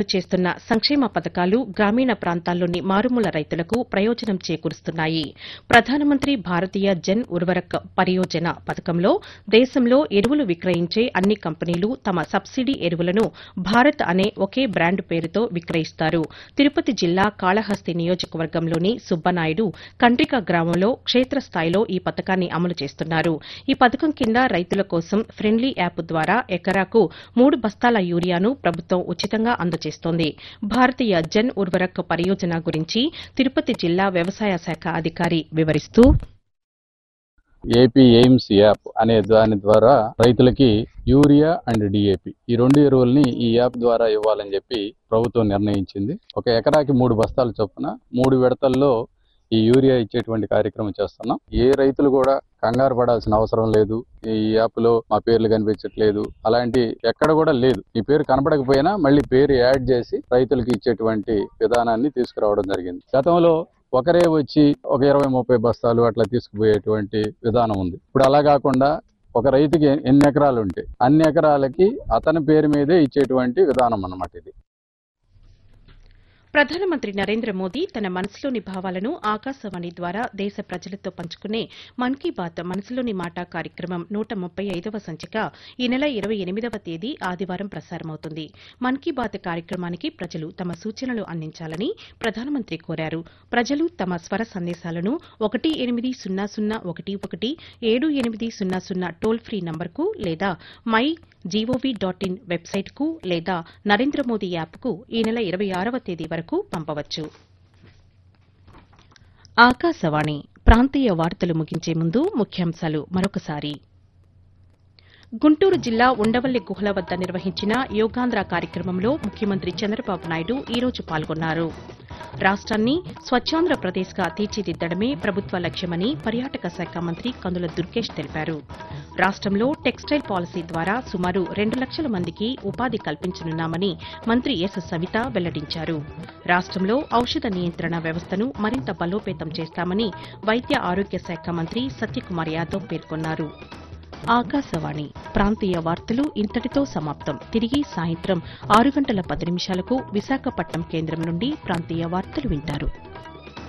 చేస్తున్న సంక్షేమ పథకాలు గ్రామీణ ప్రాంతాల్లోని మారుమూల రైతులకు ప్రయోజనం చేకూరుస్తున్నాయి ప్రధానమంత్రి భారతీయ జన్ ఉర్వరక్ పరియోజన పథకంలో దేశంలో ఎరువులు విక్రయించే అన్ని కంపెనీలు తమ సబ్సిడీ ఎరువులను భారత్ అనే ఒకే బ్రాండ్ పేరుతో విక్రయిస్తారు తిరుపతి జిల్లా కాళహస్తి నియోజకవర్గంలోని సుబ్బనాయుడు కండ్రిక గ్రామంలో క్షేత్రస్థాయిలో ఈ పథకాన్ని అమలు చేస్తున్నారు ఈ పథకం కింద రైతుల కోసం ఫ్రెండ్లీ యాప్ ద్వారా ఎకరాకు మూడు బస్తాల యూరియాను ప్రభుత్వం ఉచితంగా అందజేస్తోంది భారతీయ జన్ ఉర్వరక్ పరియోజన గురించి తిరుపతి జిల్లా వ్యవసాయ శాఖ అధికారి వివరిస్తూ ఏపీ ఎయిమ్స్ యాప్ అనే దాని ద్వారా రైతులకి యూరియా అండ్ డిఏపి ఈ రెండు ఎరువుల్ని ఈ యాప్ ద్వారా ఇవ్వాలని చెప్పి ప్రభుత్వం నిర్ణయించింది ఒక ఎకరాకి మూడు బస్తాల చొప్పున మూడు విడతల్లో ఈ యూరియా ఇచ్చేటువంటి కార్యక్రమం చేస్తున్నాం ఏ రైతులు కూడా కంగారు పడాల్సిన అవసరం లేదు ఈ యాప్ లో మా పేర్లు కనిపించట్లేదు అలాంటి ఎక్కడ కూడా లేదు ఈ పేరు కనపడకపోయినా మళ్ళీ పేరు యాడ్ చేసి రైతులకి ఇచ్చేటువంటి విధానాన్ని తీసుకురావడం జరిగింది గతంలో ఒకరే వచ్చి ఒక ఇరవై ముప్పై బస్తాలు అట్లా తీసుకుపోయేటువంటి విధానం ఉంది ఇప్పుడు అలా కాకుండా ఒక రైతుకి ఎన్ని ఎకరాలు ఉంటే అన్ని ఎకరాలకి అతని పేరు మీదే ఇచ్చేటువంటి విధానం అన్నమాట ఇది ప్రధానమంత్రి నరేంద్ర మోదీ తన మనసులోని భావాలను ఆకాశవాణి ద్వారా దేశ ప్రజలతో పంచుకునే మన్ కీ బాత్ మనసులోని మాట కార్యక్రమం నూట ముప్పై ఐదవ సంచిక ఈ నెల ఇరవై ఎనిమిదవ తేదీ ఆదివారం ప్రసారమవుతుంది మన్ కీ బాత్ కార్యక్రమానికి ప్రజలు తమ సూచనలు అందించాలని ప్రధానమంత్రి కోరారు ప్రజలు తమ స్వర సందేశాలను ఒకటి ఎనిమిది సున్నా సున్నా ఒకటి ఒకటి ఏడు ఎనిమిది సున్నా సున్నా టోల్ ఫ్రీ నంబర్కు లేదా మై జీఓవీ డాట్ ఇన్ వెబ్సైట్కు లేదా నరేంద్ర మోదీ యాప్కు ఈ నెల ఇరవై ఆరవ తేదీ వరకు పంపవచ్చు ఆకాశవాణి ప్రాంతీయ వార్తలు ముగించే ముందు ముఖ్యాంశాలు మరొకసారి గుంటూరు జిల్లా ఉండవల్లి గుహల వద్ద నిర్వహించిన యోగాంధ్ర కార్యక్రమంలో ముఖ్యమంత్రి చంద్రబాబు నాయుడు ఈ రోజు పాల్గొన్నారు రాష్ట్రాన్ని స్వచ్ఛాంధ్రప్రదేశ్గా తీర్చిదిద్దడమే ప్రభుత్వ లక్ష్యమని పర్యాటక శాఖ మంత్రి కందుల దుర్గేష్ తెలిపారు రాష్ట్రంలో టెక్స్టైల్ పాలసీ ద్వారా సుమారు రెండు లక్షల మందికి ఉపాధి కల్పించనున్నామని మంత్రి ఎస్ సవిత వెల్లడించారు రాష్ట్రంలో ఔషధ నియంత్రణ వ్యవస్థను మరింత బలోపేతం చేస్తామని వైద్య ఆరోగ్య శాఖ మంత్రి సత్యకుమార్ యాదవ్ పేర్కొన్నారు ఆకాశవాణి ప్రాంతీయ వార్తలు ఇంతటితో సమాప్తం తిరిగి సాయంత్రం ఆరు గంటల పది నిమిషాలకు విశాఖపట్నం కేంద్రం నుండి ప్రాంతీయ వార్తలు వింటారు